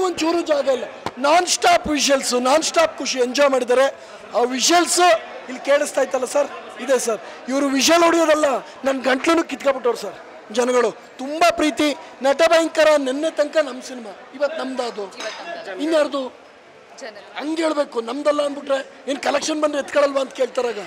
ಒಂಚೂರು ಜಾಗ ಇಲ್ಲ non stop whistles non stop ಖುಷಿ ಎಂಜಾಯ್ ಮಾಡಿದ್ದಾರೆ ಆ ವಿಷಲ್ಸ್ ಇಲ್ಲಿ ಕೇಳಿಸ್ತಾ ಇತ್ತಲ್ಲ ಸರ್ ಇದೆ ಸರ್ ಇವರು ವಿಷಲ್ ಹೊಡೆಯೋದಲ್ಲ ನನ್ನ ಗಂಟ್ಲನ್ನು ಕಿತ್ಕೊಬಿಟ್ಟವ್ರು ಸರ್ ಜನಗಳು ತುಂಬ ಪ್ರೀತಿ ನಟ ಭಯಂಕರ ನಿನ್ನೆ ತನಕ ನಮ್ಮ ಸಿನಿಮಾ ಇವತ್ತು ನಮ್ದು ಅದು ಇನ್ಯಾರ್ದು ಹಂಗೆ ಹೇಳ್ಬೇಕು ನಮ್ದಲ್ಲ ಅಂದ್ಬಿಟ್ರೆ ಏನು ಕಲೆಕ್ಷನ್ ಬಂದ್ರೆ ಎತ್ಕೊಳಲ್ವಾ ಅಂತ ಕೇಳ್ತಾರಾಗ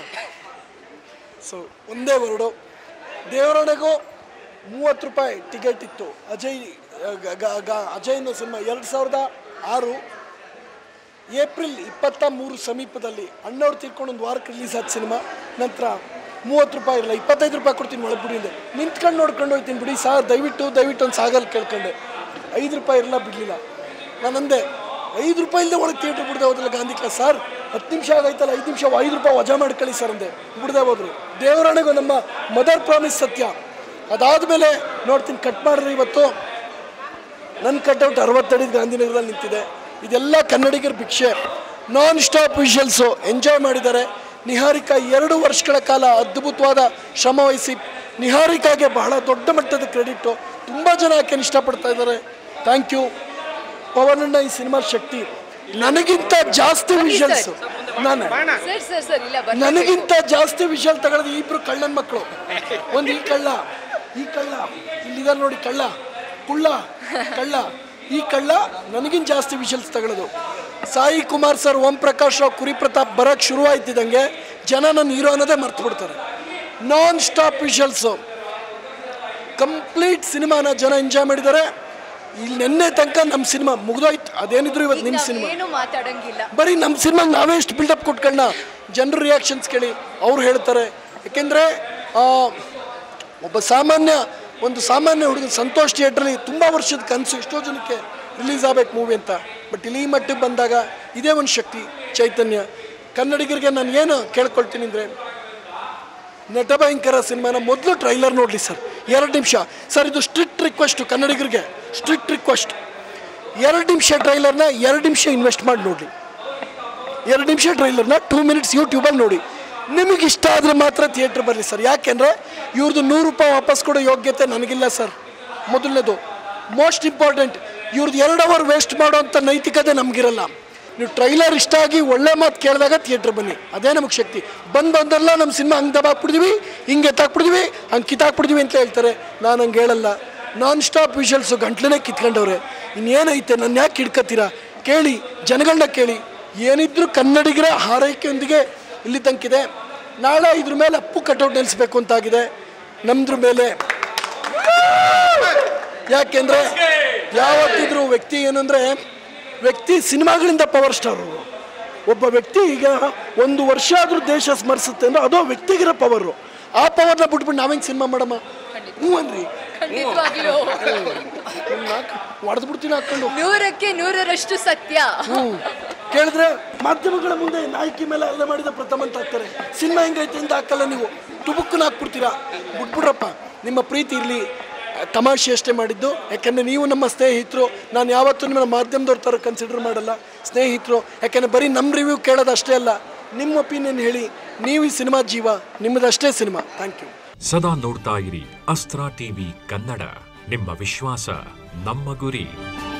ಸೊ ಒಂದೇ ವರ್ಡು ದೇವರಣೆಗೂ ಮೂವತ್ತು ರೂಪಾಯಿ ಟಿಕೆಟ್ ಇತ್ತು ಅಜಯ್ ಗ- ಗ- ಗ- ಅಜಯ್ನ ಸಿನಿಮಾ ಎರಡು ಸಾವಿರದ ಆರು ಏಪ್ರಿಲ್ ಇಪ್ಪತ್ತ ಮೂರು ಸಮೀಪದಲ್ಲಿ ಅಣ್ಣವ್ರು ತೀರ್ಕೊಂಡು ಒಂದು ವಾರಕ್ಕೆ ರಿಲೀಸ್ ಆದ ಸಿನಿಮಾ ನಂತರ ಮೂವತ್ತು ರೂಪಾಯಿ ಇರಲ್ಲ ಇಪ್ಪತ್ತೈದು ರೂಪಾಯಿ ಕೊಡ್ತೀನಿ ಒಳಗೆ ಬಿಡಿ ಅಂದೆ ನಿಂತ್ಕೊಂಡು ನೋಡ್ಕೊಂಡು ಹೋಗ್ತೀನಿ ಬಿಡಿ ಸಾರ್ ದಯವಿಟ್ಟು ದಯವಿಟ್ಟು ಒಂದು ಸಾಗಲ್ ಕೇಳ್ಕೊಂಡೆ ಐದು ರೂಪಾಯಿ ಇರಲ್ಲ ಬಿಡಲಿಲ್ಲ ನಾನು ಅಂದೆ ಐದು ರೂಪಾಯಿ ಇಲ್ಲದೆ ಒಳಗೆ ಥಿಯೇಟ್ರ್ ಬಿಡದೆ ಹೋದ್ರಲ್ಲ ಗಾಂಧಿ ಕ್ಲಾಸ್ ಸರ್ ಹತ್ತು ನಿಮಿಷ ಆಗೈತಲ್ಲ ಐದು ನಿಮಿಷ ಐದು ರೂಪಾಯಿ ವಜಾ ಮಾಡ್ಕೊಳ್ಳಿ ಸರ್ ಅಂದೆ ಬಿಡದೆ ಹೋದ್ರು ದೇವರಾಣೆಗೂ ನಮ್ಮ ಮದರ್ ಪ್ರಾಮಿಸ್ ಸತ್ಯ ಅದಾದಮೇಲೆ ನೋಡ್ತೀನಿ ಕಟ್ ಮಾಡಿದ್ರೆ ಇವತ್ತು ನನ್ನ ಕಟ್ಔಟ್ ಅರವತ್ತಡಿದ ಗಾಂಧಿನಗರದಲ್ಲಿ ನಿಂತಿದೆ ಇದೆಲ್ಲ ಕನ್ನಡಿಗರ ಭಿಕ್ಷೆ ನಾನ್ ಸ್ಟಾಪ್ ವಿಷಲ್ಸು ಎಂಜಾಯ್ ಮಾಡಿದ್ದಾರೆ ನಿಹಾರಿಕಾ ಎರಡು ವರ್ಷಗಳ ಕಾಲ ಅದ್ಭುತವಾದ ಶ್ರಮ ವಹಿಸಿ ನಿಹಾರಿಕಾಗೆ ಬಹಳ ದೊಡ್ಡ ಮಟ್ಟದ ಕ್ರೆಡಿಟು ತುಂಬ ಜನ ಆಕೆನ ಇಷ್ಟಪಡ್ತಾ ಇದ್ದಾರೆ ಥ್ಯಾಂಕ್ ಯು ಪವನಣ್ಣ ಈ ಸಿನಿಮಾ ಶಕ್ತಿ ನನಗಿಂತ ಜಾಸ್ತಿ ವಿಷಲ್ಸ್ ನಾನು ಸರ್ ಸರ್ ಸರ್ ಇಲ್ಲ ಬರ್ಬೇಕು. ನನಗಿಂತ ಜಾಸ್ತಿ ವಿಷಲ್ ತಗೊಳ್ಳೋದು ಇಬ್ರು ಕಳ್ಳನ ಮಕ್ಕಳು ಒಂದು ಈ ಕಳ್ಳ ಈ ಕಳ್ಳ ಇಲ್ಲಿದ್ದಾರೆ ನೋಡಿ ಕಳ್ಳ ಕುಳ್ಳ ಕಳ್ಳ ಈ ಕಳ್ಳ ನನಗಿಂತ ಜಾಸ್ತಿ ವಿಷಲ್ಸ್ ತಗೊಳ್ಳೋದು ಸಾಯಿ ಕುಮಾರ್ ಸರ್ ಓಂ ಪ್ರಕಾಶ್ ರಾವ್ ಕುರಿ ಪ್ರತಾಪ್ ಬರಕ್ಕೆ ಶುರುವಾಯ್ತಿದ್ದಂಗೆ ಜನ ನನ್ನ ಹೀರೋ ಅನ್ನೋದೇ ಮರ್ತು ಬಿಡ್ತಾರೆ ನಾನ್ ಸ್ಟಾಪ್ ವಿಷಲ್ಸು ಕಂಪ್ಲೀಟ್ ಸಿನಿಮಾನ ಜನ ಎಂಜಾಯ್ ಮಾಡಿದ್ದಾರೆ ಇಲ್ಲಿ ನಿನ್ನೆ ತನಕ ನಮ್ಮ ಸಿನಿಮಾ ಮುಗ್ದೋಯ್ತು ಅದೇನಿದ್ರು ಇವತ್ತು ನಿಮ್ಮ ನಾವ್ ಸಿನಿಮಾ ಏನು ಮಾತಾಡಂಗಿಲ್ಲ ಬರೀ ನಮ್ಮ ಸಿನಿಮಾಗೆ ನಾವೇ ಎಷ್ಟು ಬಿಲ್ಡಪ್ ಕೊಟ್ಕೊಳ್ಳೋಣ ಜನರ ರಿಯಾಕ್ಷನ್ಸ್ ಕೇಳಿ ಅವ್ರು ಹೇಳ್ತಾರೆ ಯಾಕೆಂದರೆ ಒಬ್ಬ ಸಾಮಾನ್ಯ ಒಂದು ಸಾಮಾನ್ಯ ಹುಡುಗ ಸಂತೋಷ್ ಥಿಯೇಟ್ರಲ್ಲಿ ತುಂಬ ವರ್ಷದ ಕನಸು ಎಷ್ಟೋ ಜನಕ್ಕೆ ರಿಲೀಸ್ ಆಗಬೇಕು ಮೂವಿ ಅಂತ ಬಟ್ ಇಲ್ಲಿ ಈ ಮಟ್ಟಿಗೆ ಬಂದಾಗ ಇದೇ ಒಂದು ಶಕ್ತಿ ಚೈತನ್ಯ ಕನ್ನಡಿಗರಿಗೆ ನಾನು ಏನು ಕೇಳ್ಕೊಳ್ತೀನಿ ಅಂದರೆ ನಟ ಭಯಂಕರ ಸಿನಿಮಾನ ಮೊದಲು ಟ್ರೈಲರ್ ನೋಡಲಿ ಸರ್ ಎರಡು ನಿಮಿಷ ಸರ್ ಇದು ಸ್ಟ್ರಿಕ್ಟ್ ರಿಕ್ವೆಸ್ಟು ಕನ್ನಡಿಗರಿಗೆ ಸ್ಟ್ರಿಕ್ಟ್ ರಿಕ್ವೆಸ್ಟ್ ಎರಡು ನಿಮಿಷ ಟ್ರೈಲರ್ನ ಎರಡು ನಿಮಿಷ ಇನ್ವೆಸ್ಟ್ ಮಾಡಿ ನೋಡಲಿ ಎರಡು ನಿಮಿಷ ಟ್ರೈಲರ್ನ ಟೂ ಮಿನಿಟ್ಸ್ ಯೂಟ್ಯೂಬಲ್ಲಿ ನೋಡಿ ನಿಮಗೆ ಇಷ್ಟ ಆದರೆ ಮಾತ್ರ ಥಿಯೇಟ್ರ್ ಬರಲಿ ಸರ್ ಯಾಕೆಂದರೆ ಇವ್ರದ್ದು ನೂರು ರೂಪಾಯಿ ವಾಪಸ್ ಕೊಡೋ ಯೋಗ್ಯತೆ ನನಗಿಲ್ಲ ಸರ್ ಮೊದಲನೇದು ಮೋಸ್ಟ್ ಇಂಪಾರ್ಟೆಂಟ್ ಇವ್ರದ್ದು ಎರಡು ಅವರ್ ವೇಸ್ಟ್ ಮಾಡೋಂಥ ನೈತಿಕತೆ ನಮಗಿರಲ್ಲ ನೀವು ಟ್ರೈಲರ್ ಇಷ್ಟ ಆಗಿ ಒಳ್ಳೆ ಮಾತು ಕೇಳಿದಾಗ ಥಿಯೇಟ್ರ್ ಬನ್ನಿ ಅದೇ ನಮಗೆ ಶಕ್ತಿ ಬಂದು ಬಂದಲ್ಲ ನಮ್ಮ ಸಿನಿಮಾ ಹಂಗೆ ದಬಾಕ್ಬಿಡ್ತೀವಿ ಹಿಂಗೆ ಎತ್ತಾಕ್ಬಿಡ್ತೀವಿ ಹಂಗೆ ಕಿತ್ತಾಕ್ಬಿಡ್ತೀವಿ ಅಂತ ಹೇಳ್ತಾರೆ ನಾನು ಹಂಗೆ ಹೇಳಲ್ಲ ನಾನ್ ಸ್ಟಾಪ್ ವಿಷಲ್ಸು ಗಂಟ್ಲೇ ಕಿತ್ಕೊಂಡವ್ರೆ ಇನ್ನೇನೈತೆ ನನ್ನ ಯಾಕೆ ಹಿಡ್ಕತ್ತೀರಾ ಕೇಳಿ ಜನಗಳನ್ನ ಕೇಳಿ ಏನಿದ್ರು ಕನ್ನಡಿಗರ ಹಾರೈಕೆಯೊಂದಿಗೆ ಇಲ್ಲಿ ತನಕಿದೆ ನಾಳೆ ಇದ್ರ ಮೇಲೆ ಅಪ್ಪು ಕಟೌಟ್ ನಿಲ್ಲಿಸ್ಬೇಕು ಅಂತಾಗಿದೆ ನಮ್ದ್ರ ಮೇಲೆ ಯಾಕೆಂದ್ರೆ ಯಾವತ್ತಿದ್ರು ವ್ಯಕ್ತಿ ಏನಂದ್ರೆ ವ್ಯಕ್ತಿ ಸಿನಿಮಾಗಳಿಂದ ಪವರ್ ಸ್ಟಾರ್ ಅವರು ಒಬ್ಬ ವ್ಯಕ್ತಿ ಈಗ ಒಂದು ವರ್ಷ ಆದ್ರೂ ದೇಶ ಸ್ಮರಿಸುತ್ತೆ ಅಂದ್ರೆ ಅದು ಆ ವ್ಯಕ್ತಿಗಿರೋ ಪವರು ಆ ಪವರ್ನ ಬಿಟ್ಬಿಟ್ಟು ನಾವೇನು ಸಿನಿಮಾ ಮಾಡಮ್ಮ ಹ್ಞೂ ಅನ್ರಿ ಖಂಡಿತವಾಗ್ಲೂ ಹೊಡೆದು ಬಿಡ್ತೀನಿ ಹಾಕೊಂಡು ನೂರಕ್ಕೆ ನೂರರಷ್ಟು ಸತ್ಯ ಹ್ಞೂ ಕೇಳಿದ್ರೆ ಮಾಧ್ಯಮಗಳ ಮುಂದೆ ನಾಯಕಿ ಮೇಲೆ ಅಲ್ಲ ಮಾಡಿದ ಪ್ರಥಮ ಅಂತ ಹಾಕ್ತಾರೆ ಸಿನಿಮಾ ಹೆಂಗೈತೆ ಅಂತ ಹಾಕಲ್ಲ ನೀವು ಟುಬುಕ್ಕನ್ನ ಹಾಕ್ಬಿಡ್ತೀರಾ ಬಿಟ್ಬಿಡ್ರಪ್ಪ ನಿಮ್ಮ ಪ್ರೀತಿ ಇರಲಿ ತಮಾಷೆ ಅಷ್ಟೇ ಮಾಡಿದ್ದು ಯಾಕೆಂದರೆ ನೀವು ನಮ್ಮ ಸ್ನೇಹಿತರು ನಾನು ಯಾವತ್ತೂ ನಿಮ್ಮನ್ನ ಮಾಧ್ಯಮದವ್ರ ಥರ ಕನ್ಸಿಡರ್ ಮಾಡಲ್ಲ ಸ್ನೇಹಿತರು ಯಾಕೆಂದರೆ ಬರೀ ನಮ್ಮ ರಿವ್ಯೂ ಕೇಳೋದು ಅಷ್ಟೇ ಅಲ್ಲ ನಿಮ್ಮ ಒಪಿನಿಯನ್ ಹೇಳಿ ನೀವು ಈ ಸಿನಿಮಾ ಜೀವ ನಿಮ್ಮದಷ್ಟೇ ಸಿನಿಮಾ ಥ್ಯಾಂಕ್ ಯು ಸದಾ ನೋಡ್ತಾ ಇರಿ ಅಸ್ತ್ರ ಟಿವಿ ಕನ್ನಡ ನಿಮ್ಮ ವಿಶ್ವಾಸ ನಮ್ಮ ಗುರಿ